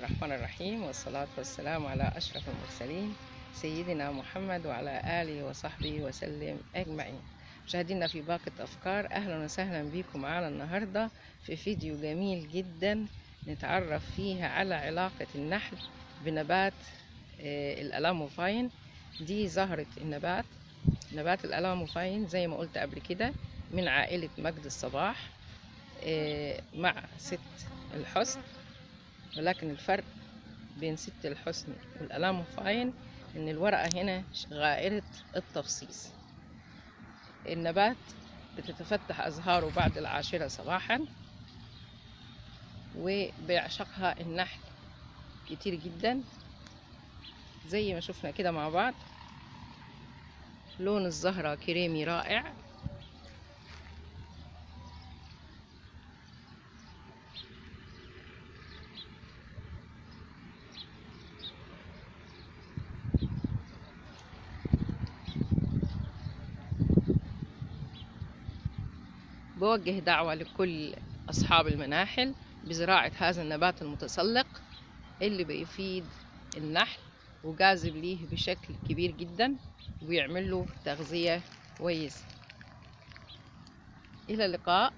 الرحمن الرحيم والصلاة والسلام على أشرف المرسلين سيدنا محمد وعلى آله وصحبه وسلم أجمعين مشاهدينا في باقة أفكار أهلا وسهلا بكم معنا النهاردة في فيديو جميل جدا نتعرف فيها على علاقة النحل بنبات آه، الألاموفاين دي زهرة النبات نبات الألاموفاين زي ما قلت قبل كده من عائلة مجد الصباح آه، مع ست الحسن ولكن الفرق بين ست الحسن والألاموفاين إن الورقة هنا غائرة التفصيص النبات بتتفتح أزهاره بعد العاشرة صباحا وبيعشقها النحل كتير جدا زي ما شفنا كده مع بعض لون الزهرة كريمي رائع بوجه دعوة لكل أصحاب المناحل بزراعة هذا النبات المتسلق اللي بيفيد النحل وجاذب ليه بشكل كبير جدا ويعمل له تغذية كويسة إلى اللقاء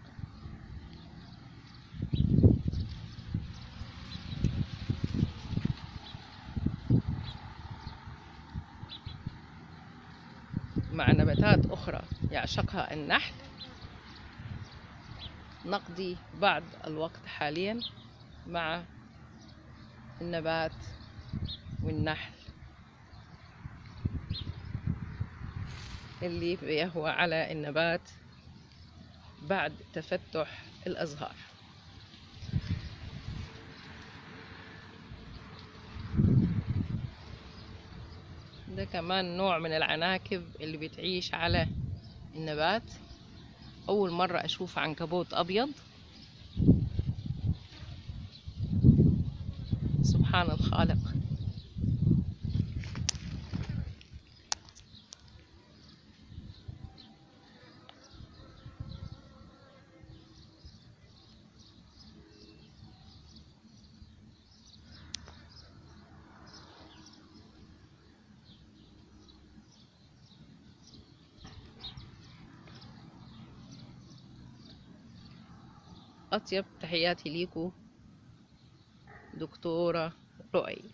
مع نباتات أخرى يعشقها النحل نقضي بعض الوقت حاليا مع النبات والنحل اللي بيهوى على النبات بعد تفتح الأزهار ده كمان نوع من العناكب اللي بتعيش على النبات أول مرة أشوف عنكبوت أبيض سبحان الخالق أطيب تحياتي ليكو دكتورة رؤي